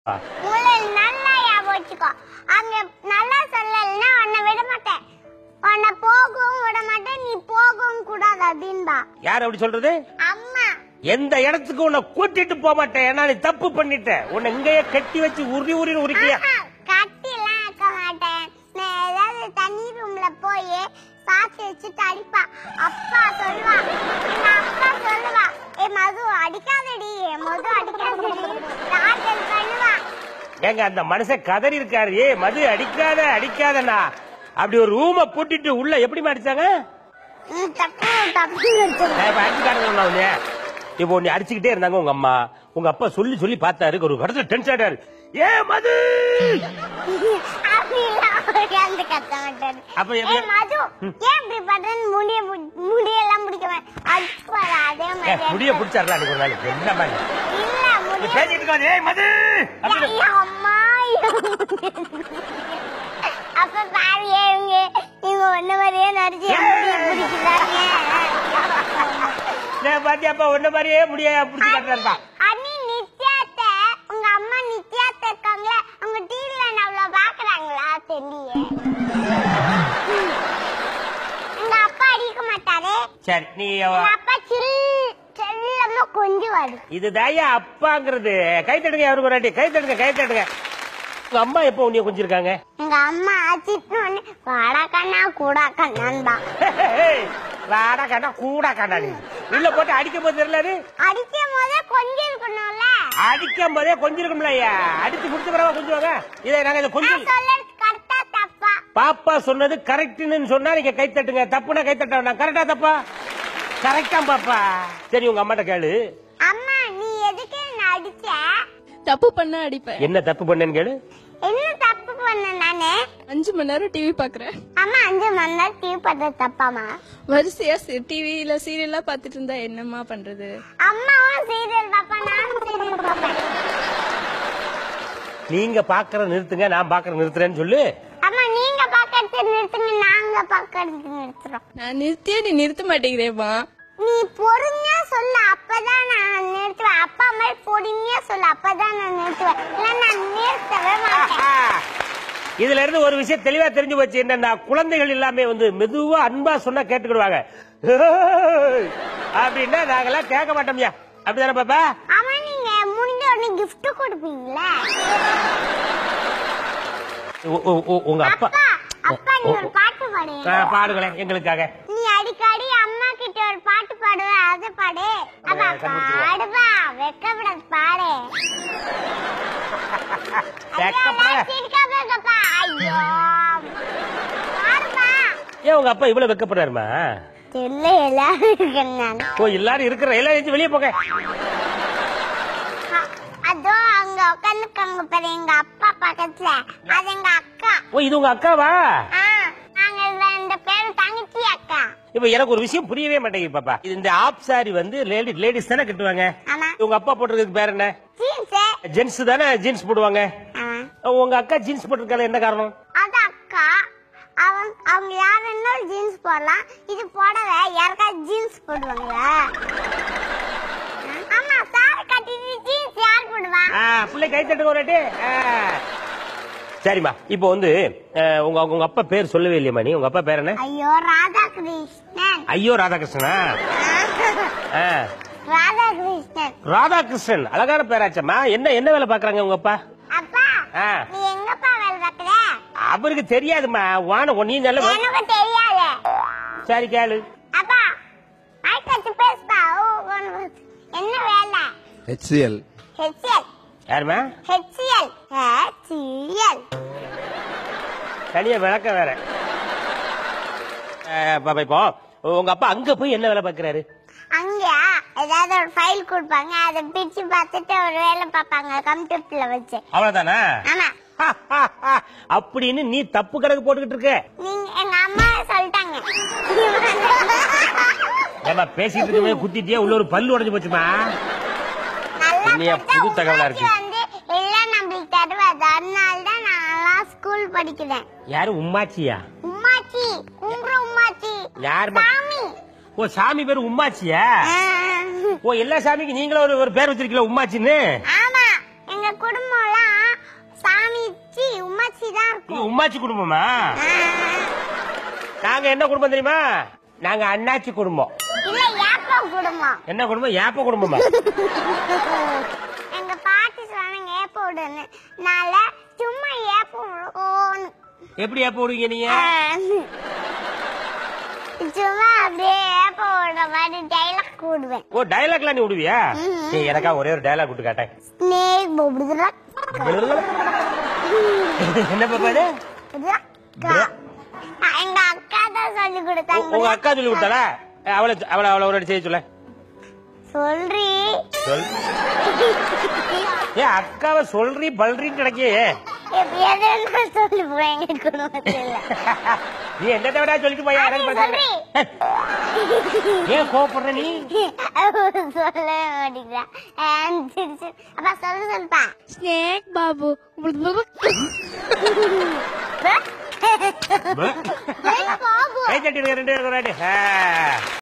உங்களை நல்லா ஞாபகம் வச்சுக்கோ அங்க நல்லா சொல்லலைன்னா உன்னை விட மாட்டேன் உன்னை போகவும் விட மாட்டேன் நீ போகவும் கூடாது அப்படின்பா யார் அப்படி சொல்றது அம்மா எந்த இடத்துக்கு உன்னை கூட்டிட்டு போக மாட்டேன் ஏன்னா நீ தப்பு பண்ணிட்ட உன்னை இங்கேயே கட்டி வச்சு உரி உரி உரிக்கியா ஆஹா, கட்டிலாம் இருக்க மாட்டேன் நான் ஏதாவது தண்ணி ரூம்ல போய் சாத்தி வச்சுட்டு அடிப்பா அப்பா சொல்லுவா எங்க அப்பா சொல்லுவா ஏ மது அடிக்காதடி மது அடிக்காதடி ராஜல் பண்ணுவா ஏங்க அந்த மனுஷன் கதறி இருக்காரு ஏ மது அடிக்காத அடிக்காதண்ணா அப்படி ஒரு ரூம பூட்டிட்டு உள்ள எப்படி அடிச்சாங்க ம், தப்பு தப்பு எடுத்துரு. நான் இப்ப அடிச்சுக்காரங்க ஒண்ணு இப்போ நீ அடிச்சுக்கிட்டே இருந்தாங்க உங்க அம்மா உங்க அப்பா சொல்லி சொல்லி பார்த்தாரு ஒரு கடத்துல டென்ஷன் ஆயிட்டாரு ஏ மது அப்படிலாம் உட்கார்ந்து கத்த மாட்டாரு. அப்ப எப்படி- ஏய் மது, ஏன் இப்படி பண்றேன்னு முடிய பு- முடியெல்லாம் பிடிக்க மாட்டேன். அடிச்சு பாரு, அதே ஏ, மாதிரி முடிய பிடிச்சாருல அன்னைக்கு ஒரு நாளைக்கு என்ன மாதிரி இல்ல, நீ முடிய- பேசிட்டு இருக்காது ஏய் மது அப்படி ஐயா, அம்மா, அப்ப பாரு, இவங்க இவங்க ஒண்ணு மாதிரியே நடிச்சு என் முடிய பிடிக்கிறாங்க. நான் பாத்தியாப்பா ஒன்ன மாதிரியே முடிய பிடிச்சு காட்டுறாருப்பா அண்ணி நித்யாத்த, உங்க அம்மா நித்யாத்த இருக்காங்களே, அவங்க TV ல என்ன அவ்வளவு பாக்குறாங்களா? தெரியலையே. எங்க அப்பா அடிக்க மாட்டாரு சரி நீ எங்க அப்பா சில் செல்லமா கொஞ்சுவாரு இதுதாயா அப்பாங்கிறது கை தட்டுங்க அவருக்கு ஒரு வாட்டி கை தட்டுங்க கை தட்டுங்க உங்க அம்மா எப்போ உன்னைய கொஞ்சிருக்காங்க எங்க அம்மா சிட்டு வாடா கண்ணா கூடா கண்ணான்பா வாடா கண்ணா கூட கண்ணா நீ உள்ள போட்டு அடிக்கும் போது தெரியல அடிக்கும் போதே கொஞ்சம் இருக்கணும்ல அடிக்கும் போதே கொஞ்சிருக்கும்ல ஐயா அடிச்சு முடிச்ச பிறகு கொஞ்சுவாங்க இதை நாங்க இதை கொஞ்சம் நான் சொல்றது கரெக்டா தப்பா பாப்பா சொன்னது கரெக்ட்னு சொன்னா நீங்க கை தட்டுங்க தப்புனா கை தட்ட வேண்டாம் கரெக்டா தப்பா கரெக்டா பாப்பா சரி உங்க அம்மாட்ட கேளு அம்மா நீ எதுக்கு என்ன அடிச்ச தப்பு பண்ண அடிப்பேன் என்ன தப்பு பண்ணேன்னு கேளு என்ன தப்பு பண்ண நானு அஞ்சு மணி நேரம் டிவி பாக்குறேன் அம்மா அஞ்சு மணி நேரம் டிவி பண்றது தப்பாமா வரிசையா டிவில சீரியல்லாம் பாத்துட்டு இருந்தா என்னம்மா பண்றது அம்மாவும் சீரியல் பாப்பா நானும் சீரியல் பாப்பேன் நீங்க பாக்குற நிறுத்துங்க நான் பாக்குற நிறுத்துறேன்னு சொல்லு அம்மா நீங்க பாக்கறது நிறுத்துங்க நாங்க பாக்கறது நிறுத்துறோம் நான் நிறுத்தியே நீ நிறுத்த மாட்டேங்கிறேம்மா நீ பொறுமையா சொல்லு அப்பதான் நான் நிறுத்துவேன் அப்பா மாதிரி பொறுமையா சொல்லு அப்பதான் நான் நிறுத்துவேன் இல்ல நான் நிறுத்தவே மாட்டேன் இதுல இருந்து ஒரு விஷயம் தெளிவா தெரிஞ்சு போச்சு என்னன்னா குழந்தைகள் எல்லாமே வந்து மெதுவா அன்பா சொன்னா கேட்டுக்கிடுவாங்க "ஏய்" அப்படின்னா நாங்கெல்லாம் கேட்க மாட்டோம்யா அப்படிதானே பாப்பா ஆமா நீங்க முடிஞ்ச உடனே gift கொடுப்பீங்களா உ- உ- உ- உங்க அப்பா அப்பா அப்பா நீ ஒரு பாட்டு பாடு ஆ, பாடுங்களேன் எங்களுக்காக நீ அடிக்கடி அம்மா கிட்ட ஒரு பாட்டு பாடுவ அது பாடு அப்பா கண்டுபிடிச்சிருவா. பாடுப்பா வெக்கப்படாது பாடு வெக்கப்பட- ஐயோ, சிரிக்காம இருக்கப்பா. ஐயோ பாடுப்பா ஏன் உங்க அப்பா இவ்வளவு வெக்கப்படுறாருமா தெரியல எல்லாரும் இருக்கேன் நான் ஓ எல்லாரும் இருக்கிற எல்லாரும் எந்திரிச்சு வெளியே போங்க அ- அதோ அங்க உட்காந்துருக்காங்க பாரு எங்க அப்பா பக்கத்துல அது எங்க அக்கா ஓ இது உங்க அக்காவா ஆ, நாங்க ரெண்டு பேரும் தங்கச்சி அக்கா இப்ப எனக்கு ஒரு விஷயம் புரியவே மாட்டேங்குது பாப்பா இது இந்த ஆப் சாரி வந்து லேடி லேடிஸ் தானே கட்டுவாங்க ஆமா உங்க அப்பா போட்டிருக்கிறதுக்கு பேர் என்ன ஜீன்ஸ் ஜென்ஸ் தானே ஜீன்ஸ் போடுவாங்க ஆமா உங்க அக்கா ஜீன்ஸ் போட்டிருக்கால என்ன காரணம் அது அக்கா அவங்க அவங்க யார் வேணாலும் ஜீன்ஸ் போடலாம் இது போடவே யாருக்காவது ஜீன்ஸ் போடுவாங்களா ஆமா சார் கட்டிட்டு ஜீன்ஸ் யார் போடுவா ஆ, பிள்ளை கை தட்டுங்க ஒரு வாட்டி. ஆ. சரிம்மா இப்போ வந்து அஹ், உங்க உங்க அப்பா பேர் சொல்லவே இல்லையம்மா நீ உங்க அப்பா பேர் என்ன ஐயோ ராதாகிருஷ்ணன் ஐயோ ராதாகிருஷ்ணனா ஆ. ராதாகிருஷ்ணன் ராதாகிருஷ்ணன் அழகான பேராச்சம்மா என்ன என்ன வேலை பாக்குறாங்க உங்க அப்பா அப்பா ஆ. நீ எங்கப்பா வேலை பார்க்கற அவருக்கு தெரியாதும்மா வான நீ நல்ல எனக்கு தெரியாது சரி கேளு அப்பா மைக் வச்சு பேசுப்பா ஓ, ஒண்ணு. என்ன வேலை HCL ஹெச்எல் யாருமா ஹெச்எல் ஹெச்எல் தனியா விளக்க வேற அஹ், பாப்பா இப்போ உங்க அப்பா அங்க போய் என்ன வேலை பாக்குறாரு அங்க ஏதாவது ஒரு ஃபைல் கொடுப்பாங்க அதை பிரிச்சு பார்த்துட்டு ஒரு வேலை பார்ப்பாங்க கம்ப்யூட்டர்ல வச்சு அவ்வளவுதானா ஆமா அப்படின்னு நீ தப்பு கணக்கு போட்டுக்கிட்டு இருக்க நீங்க எங்க அம்மா சொல்லிட்டாங்க ஏமா பேசிட்டு இருக்கவே குத்திட்டியே உள்ள ஒரு பல்லு உடைஞ்சு போச்சுமா நல்லா என்னையா பார்த்தா புது தகவலா இருக்கு. உமாச்சி வந்து எல்லாம் நம்மளுக்கு தருவாது அதனால தான் நான் ஸ்கூல் படிக்கிறேன் யாரு உம்மாச்சியா உமாச்சி கும்புற உமாச்சி யாரும்மா? சாமி ஓ சாமி பேரு உம்மாச்சியா ஆ. ஓ எல்லா சாமிக்கு நீங்களும் ஒரு ஒரு பேர் வச்சிருக்கீங்களா உம்மாச்சின்னு ஆமா எங்க குடும்பம் எல்லாம் உம்மாச்சி குடும்பமா நாங்க என்ன குடும்பம் தெரியுமா நாங்க அண்ணாச்சி குடும்பம் இல்ல ஏப்பா குடும்பம் என்ன குடும்பம் ஏப்ப குடும்பமா எங்க பாட்டி சொன்னாங்க ஏப்ப விடுன்னு நால சும்மா ஏப்ப விடுவோன்னு எப்படி ஏப்ப விடுவீங்க நீங்க சும்மா அப்படியே ஏப்ப விடுற மாதிரி டைலாக் விடுவேன் ஓ டயலாக்லாம் நீ விடுவியா ம்ம். ஏய், எனக்கா ஒரே ஒரு டயலாக் விட்டு காட்டேன் ஸ்னேக் போடுதுல என்ன பாப்பா இது எங்க அக்கா தான் சொல்லி உ- கொடுத்தாங்க உங்க அக்கா சொல்லி கொடுத்தாளா ஏய், அவளை அவளை அவளை ஒரு வாட்டி செய்ய சொல்ல சொல்றி சொல் ஏ அக்காவை சொல்றி பல்றின்னு கிடைக்கே எப்படியாவது நான் சொல்லி போறேன் எங்க குடும்பத்துல நீ என்ன தவிர சொல்லிட்டு போய் அது சொல்றி. ஏன் கோவப்படுற நீ சொல்லவே மாட்டேங்கிறா அப்பா சொல்லு சொல்லுப்பா ஸ்னேக் பாபு பாபு கை தட்டி ரெண்டு பேரும் ஒரு வாட்டி. ஆ.